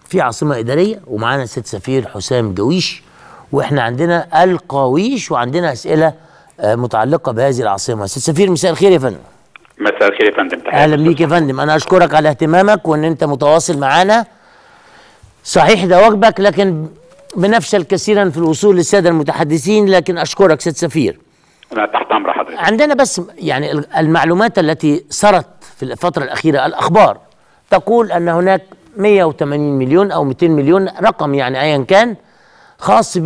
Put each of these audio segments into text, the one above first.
في عاصمه اداريه ومعانا ست سفير حسام جويش واحنا عندنا القاويش وعندنا اسئله آه، متعلقه بهذه العاصمه ست سفير مساء الخير يا فندم مساء الخير يا فندم تحياتي اهلا بيك يا فندم انا اشكرك على اهتمامك وان انت متواصل معانا صحيح ده واجبك لكن بنفشل كثيرا في الوصول للساده المتحدثين لكن اشكرك ست سفير انا تحت امر حضرتك عندنا بس يعني ال- المعلومات التي سرت في الفترة الأخيرة الأخبار تقول أن هناك 180 مليون أو 200 مليون رقم يعني أيا كان خاص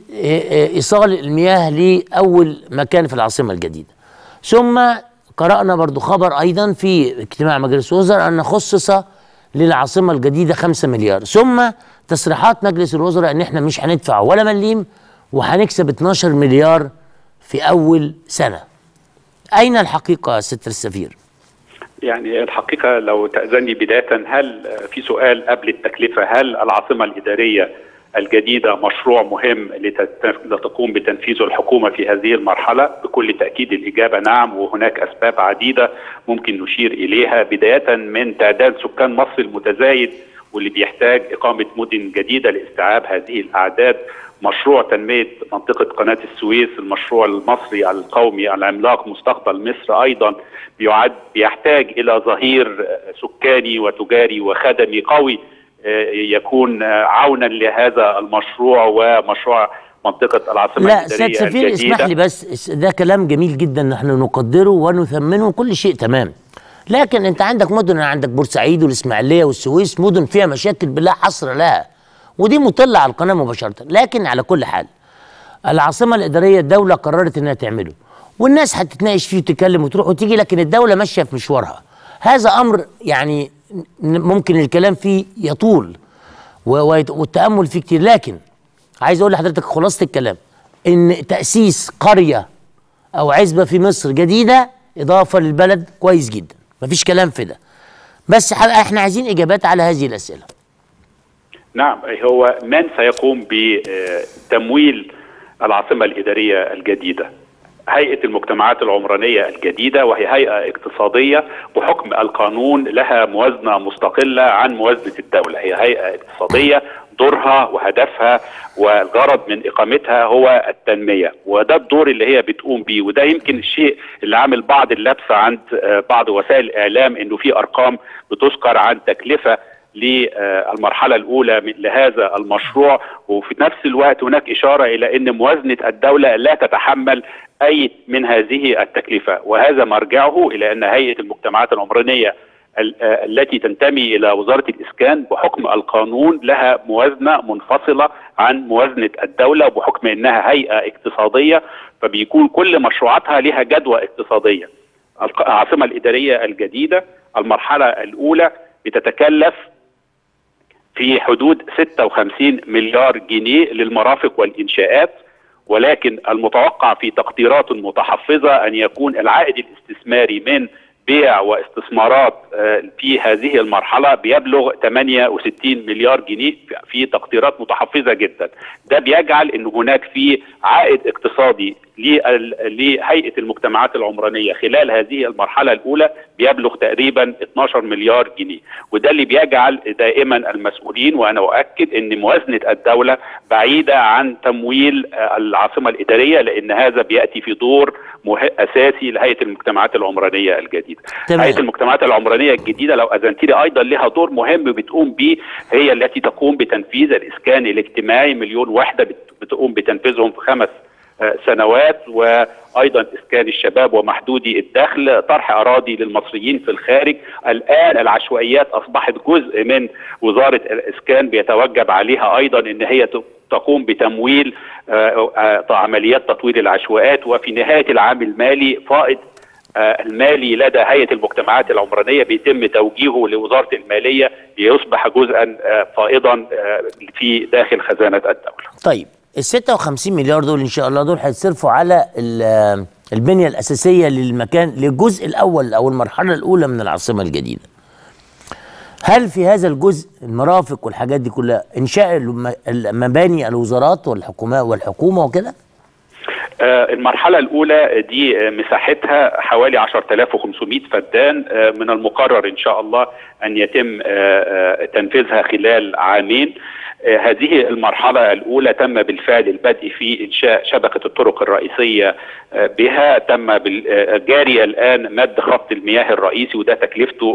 بإيصال المياه لأول مكان في العاصمة الجديدة ثم قرأنا برضو خبر أيضا في اجتماع مجلس الوزراء أن خصص للعاصمة الجديدة 5 مليار ثم تصريحات مجلس الوزراء أن احنا مش هندفع ولا مليم وهنكسب 12 مليار في أول سنة أين الحقيقة يا ست السفير؟ يعني الحقيقه لو تاذني بدايه هل في سؤال قبل التكلفه هل العاصمه الاداريه الجديده مشروع مهم لتت- لتقوم بتنفيذه الحكومه في هذه المرحله بكل تاكيد الاجابه نعم وهناك اسباب عديده ممكن نشير اليها بدايه من تعداد سكان مصر المتزايد واللي بيحتاج اقامه مدن جديده لاستيعاب هذه الاعداد مشروع تنميه منطقه قناه السويس المشروع المصري القومي العملاق مستقبل مصر ايضا بيعد بيحتاج الى ظهير آه، سكاني وتجاري وخدمي قوي آه، يكون آه، عونا لهذا المشروع ومشروع منطقه العاصمه لا الاداريه سيد سفير الجديده اسمح لي بس اس- ده كلام جميل جدا نحن نقدره ونثمنه كل شيء تمام لكن انت عندك مدن عندك بورسعيد والاسماعيليه والسويس مدن فيها مشاكل بلا حصر لها ودي مطلة على القناه مباشره لكن على كل حال العاصمه الاداريه الدوله قررت انها تعمله والناس هتتناقش فيه وتتكلم وتروح وتيجي لكن الدوله ماشيه في مشوارها هذا امر يعني ن- ممكن الكلام فيه يطول و- ويت- والتامل فيه كتير لكن عايز اقول لحضرتك خلاصه الكلام ان تاسيس قريه او عزبه في مصر جديده اضافه للبلد كويس جدا مفيش كلام في ده بس ح- احنا عايزين اجابات على هذه الاسئله نعم هو من سيقوم بتمويل العاصمة الإدارية الجديدة هيئة المجتمعات العمرانية الجديدة وهي هيئة اقتصادية بحكم القانون لها موازنة مستقلة عن موازنة الدولة هي هيئة اقتصادية دورها وهدفها والغرض من إقامتها هو التنمية وده الدور اللي هي بتقوم بيه وده يمكن الشيء اللي عامل بعض اللبسة عند آه، بعض وسائل الإعلام إنه في أرقام بتذكر عن تكلفة للمرحلة الأولى من لهذا المشروع وفي نفس الوقت هناك إشارة إلى أن موازنة الدولة لا تتحمل أي من هذه التكلفة وهذا مرجعه إلى أن هيئة المجتمعات العمرانية ال- آه، التي تنتمي إلى وزارة الإسكان بحكم القانون لها موازنة منفصلة عن موازنة الدولة بحكم أنها هيئة اقتصادية فبيكون كل مشروعاتها لها جدوى اقتصادية الق- العاصمة الإدارية الجديدة المرحلة الأولى بتتكلف في حدود 56 مليار جنيه للمرافق والإنشاءات ولكن المتوقع في تقديرات متحفظة أن يكون العائد الاستثماري من بيع واستثمارات آه، في هذه المرحلة بيبلغ 68 مليار جنيه في تقديرات متحفظة جدا ده بيجعل أن هناك في عائد اقتصادي لل- لهيئة المجتمعات العمرانية خلال هذه المرحلة الأولى بيبلغ تقريبا 12 مليار جنيه وده اللي بيجعل دائما المسؤولين وأنا أؤكد أن موازنة الدولة بعيدة عن تمويل آه، العاصمة الإدارية لأن هذا بيأتي في دور مه- أساسي لهيئة المجتمعات العمرانية الجديدة تمام. هيئة المجتمعات العمرانية الجديدة لو أذنت لي أيضا لها دور مهم بتقوم به هي التي تقوم بتنفيذ الإسكان الاجتماعي مليون وحدة بت- بتقوم بتنفيذهم في خمس آه، سنوات وايضا اسكان الشباب ومحدودي الدخل طرح اراضي للمصريين في الخارج الان العشوائيات اصبحت جزء من وزاره الاسكان بيتوجب عليها ايضا ان هي ت- تقوم بتمويل آه، آه، عمليات تطوير العشوائيات وفي نهايه العام المالي فائض آه، المالي لدى هيئه المجتمعات العمرانيه بيتم توجيهه لوزاره الماليه ليصبح جزءا آه، فائضا آه، في داخل خزانه الدوله. طيب ال 56 مليار دول ان شاء الله دول هيتصرفوا على ال- البنيه الاساسيه للمكان للجزء الاول او المرحله الاولى من العاصمه الجديده. هل في هذا الجزء المرافق والحاجات دي كلها انشاء الم- المباني الوزارات والحكومات والحكومه وكده؟ آه، المرحلة الأولى دي آه، مساحتها حوالي 10500 فدان آه، من المقرر إن شاء الله أن يتم آه، آه، تنفيذها خلال عامين آه، هذه المرحلة الأولى تم بالفعل البدء في إنشاء شبكة الطرق الرئيسية آه، بها تم بال- آه، جاري الآن مد خط المياه الرئيسي وده تكلفته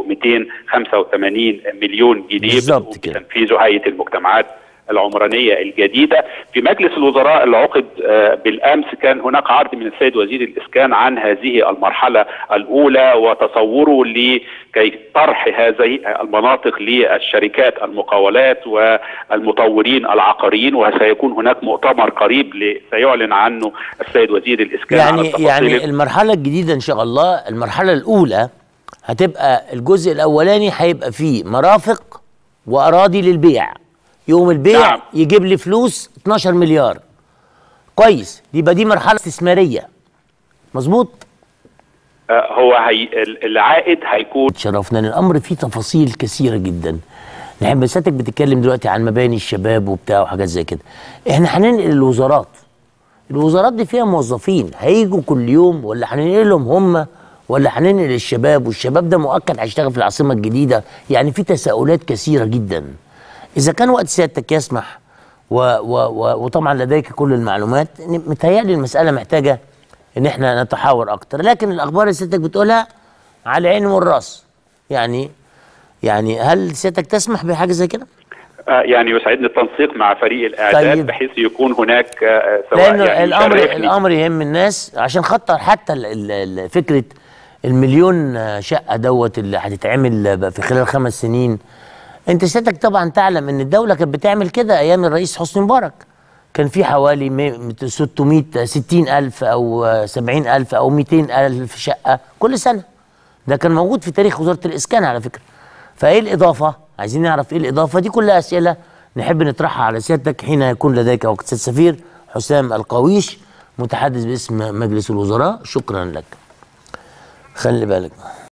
285 مليون جنيه بالظبط بتقوم كده. بتنفيذه هيئة المجتمعات العمرانية الجديدة في مجلس الوزراء اللي عقد آه، بالأمس كان هناك عرض من السيد وزير الإسكان عن هذه المرحلة الأولى وتصوره لكي طرح هذه المناطق للشركات المقاولات والمطورين العقاريين وسيكون هناك مؤتمر قريب ل- سيعلن عنه السيد وزير الإسكان عن يعني التفاصيل يعني المرحله الجديده ان شاء الله المرحله الاولى هتبقى الجزء الاولاني هيبقى فيه مرافق واراضي للبيع يوم البيع نعم. يجيب لي فلوس 12 مليار كويس يبقى دي مرحله استثماريه مظبوط آه، هو هي ال- العائد هيكون شرفنا ان الامر فيه تفاصيل كثيره جدا نحب سيادتك بتتكلم دلوقتي عن مباني الشباب وبتاع وحاجات زي كده احنا هننقل الوزارات الوزارات دي فيها موظفين هيجوا كل يوم ولا هننقلهم هم ولا هننقل الشباب والشباب ده مؤكد هيشتغل في العاصمه الجديده يعني في تساؤلات كثيره جدا اذا كان وقت سيادتك يسمح و و و وطبعا لديك كل المعلومات إن- متهيألي المساله محتاجه ان احنا نتحاور اكتر لكن الاخبار اللي سيادتك بتقولها على العين والراس يعني يعني هل سيادتك تسمح بحاجه زي كده؟ آه، يعني يسعدني التنسيق مع فريق الاعداد طيب. بحيث يكون هناك آه، سواء لانه يعني الامر يشرفني- الامر يهم الناس عشان خاطر حتى ال- ال- ال- فكره المليون شقه دوت اللي هتتعمل بقى في خلال خمس سنين انت سيادتك طبعا تعلم ان الدوله كانت بتعمل كده ايام الرئيس حسني مبارك كان في حوالي مي- 600 60 الف او 70 الف او 200 الف شقه كل سنه ده كان موجود في تاريخ وزاره الاسكان على فكره فايه الاضافه عايزين نعرف ايه الاضافه دي كلها اسئله نحب نطرحها على سيادتك حين يكون لديك وقت سيد السفير حسام القويش متحدث باسم مجلس الوزراء شكرا لك خلي بالك